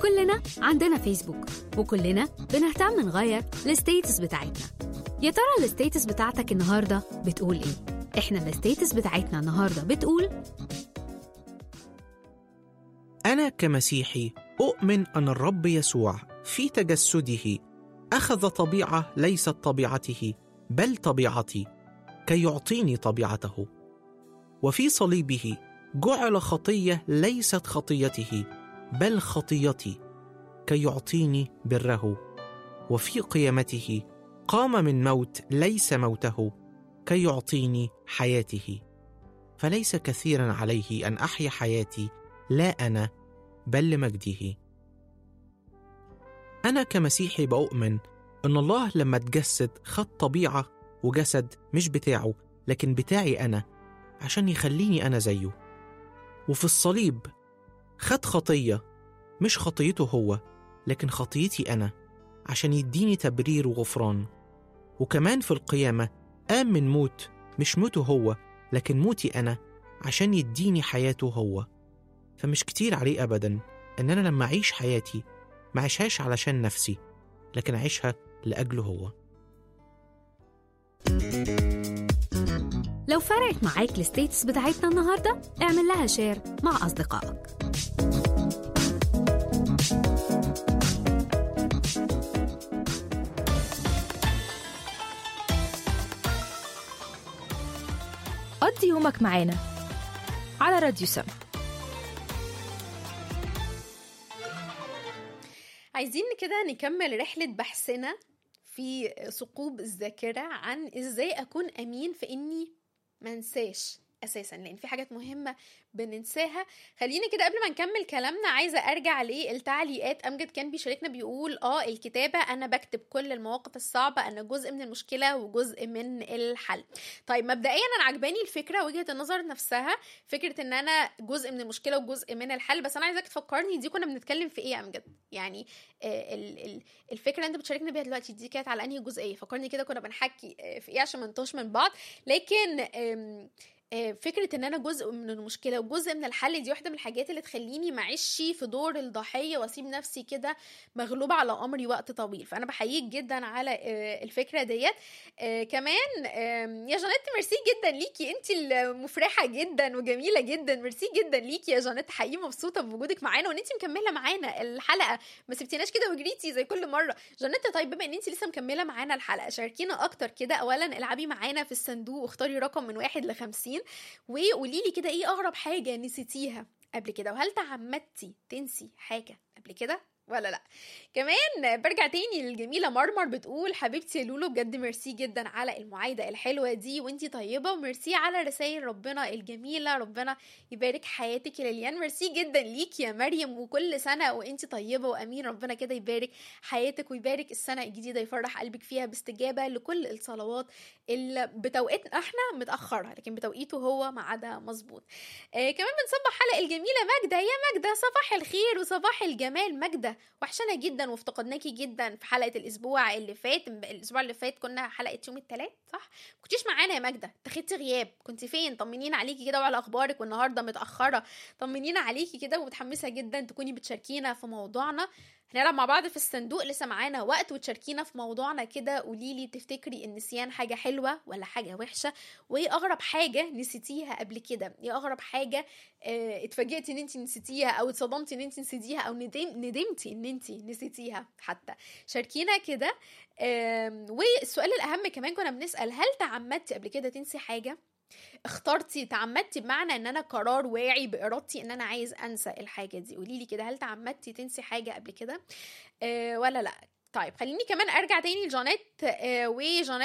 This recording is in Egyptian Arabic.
كلنا عندنا فيسبوك وكلنا بنهتم نغير الستيتس بتاعتنا يا ترى الستيتس بتاعتك النهارده بتقول ايه احنا الستيتس بتاعتنا النهارده بتقول أنا كمسيحي أؤمن أن الرب يسوع في تجسده أخذ طبيعة ليست طبيعته بل طبيعتي كي يعطيني طبيعته وفي صليبه جعل خطية ليست خطيته بل خطيتي كي يعطيني بره وفي قيامته قام من موت ليس موته كي يعطيني حياته فليس كثيرا عليه ان احيا حياتي لا انا بل لمجده انا كمسيحي بؤمن ان الله لما اتجسد خد طبيعه وجسد مش بتاعه لكن بتاعي انا عشان يخليني انا زيه وفي الصليب خد خطيه مش خطيته هو لكن خطيتي انا عشان يديني تبرير وغفران وكمان في القيامه قام من موت مش موته هو لكن موتي انا عشان يديني حياته هو فمش كتير عليه ابدا ان انا لما اعيش حياتي ما اعيشهاش علشان نفسي لكن اعيشها لاجله هو لو فرقت معاك الستيتس بتاعتنا النهارده اعمل لها شير مع اصدقائك قضي يومك معانا على راديو سم عايزين كده نكمل رحلة بحثنا في ثقوب الذاكرة عن ازاي اكون امين في اني منساش اساسا لان في حاجات مهمه بننساها خلينا كده قبل ما نكمل كلامنا عايزه ارجع للتعليقات امجد كان بيشاركنا بيقول اه الكتابه انا بكتب كل المواقف الصعبه انا جزء من المشكله وجزء من الحل طيب مبدئيا انا عجباني الفكره وجهه النظر نفسها فكره ان انا جزء من المشكله وجزء من الحل بس انا عايزاك تفكرني دي كنا بنتكلم في ايه يا امجد يعني آه ال- ال- الفكره اللي انت بتشاركنا بيها دلوقتي دي كانت على انهي جزئيه فكرني كده كنا بنحكي آه، في ايه عشان ما نتوهش من بعض لكن آم، آه، فكره ان انا جزء من المشكله وجزء من الحل دي واحده من الحاجات اللي تخليني معيش في دور الضحيه واسيب نفسي كده مغلوبه على امري وقت طويل فانا بحييك جدا على آه، الفكره ديت آه، كمان آم، يا جانيت ميرسي جدا ليكي انت المفرحه جدا وجميله جدا ميرسي جدا ليكي يا جانيت حقيقي مبسوطه بوجودك معانا وان انت مكمله معانا الحلقه ما سبتيناش كده وجريتي زي كل مره جانيت طيب بما ان انت لسه مكمله معانا الحلقه شاركينا اكتر كده اولا العبي معانا في الصندوق واختاري رقم من واحد لخمسين وقولي لي كده ايه اغرب حاجه نسيتيها قبل كده وهل تعمدتي تنسي حاجه قبل كده ولا لا كمان برجع تاني للجميله مرمر بتقول حبيبتي يا لولو بجد ميرسي جدا على المعايده الحلوه دي وانتي طيبه وميرسي على رسائل ربنا الجميله ربنا يبارك حياتك يا ليليان ميرسي جدا ليك يا مريم وكل سنه وانتي طيبه وامين ربنا كده يبارك حياتك ويبارك السنه الجديده يفرح قلبك فيها باستجابه لكل الصلوات اللي بتوقيتنا احنا متاخره لكن بتوقيته هو ميعادها مظبوط آه كمان بنصبح حلقه الجميله ماجده يا ماجده صباح الخير وصباح الجمال ماجده وحشنا جدا وافتقدناكي جدا في حلقه الاسبوع اللي فات الاسبوع اللي فات كنا حلقه يوم الثلاث صح كنتيش معانا يا ماجده اتخدتي غياب كنت فين طمنينا عليكي كده وعلى اخبارك والنهارده متاخره طمنينا عليكي كده ومتحمسه جدا تكوني بتشاركينا في موضوعنا هنلعب مع بعض في الصندوق لسه معانا وقت وتشاركينا في موضوعنا كده قولي لي تفتكري النسيان حاجه حلوه ولا حاجه وحشه وايه اغرب حاجه نسيتيها قبل كده ايه اغرب حاجه اه اتفاجئتي ان انت نسيتيها او اتصدمتي ان انت نسيتيها او ندم ندمتي ان انت نسيتيها حتى شاركينا كده آم، والسؤال الاهم كمان كنا بنسال هل تعمدتي قبل كده تنسي حاجه اخترتي تعمدتي بمعنى ان انا قرار واعي بارادتي ان انا عايز انسى الحاجه دي قولي لي كده هل تعمدتي تنسي حاجه قبل كده آه ولا لا طيب خليني كمان ارجع تاني لجانيت آه وجانيت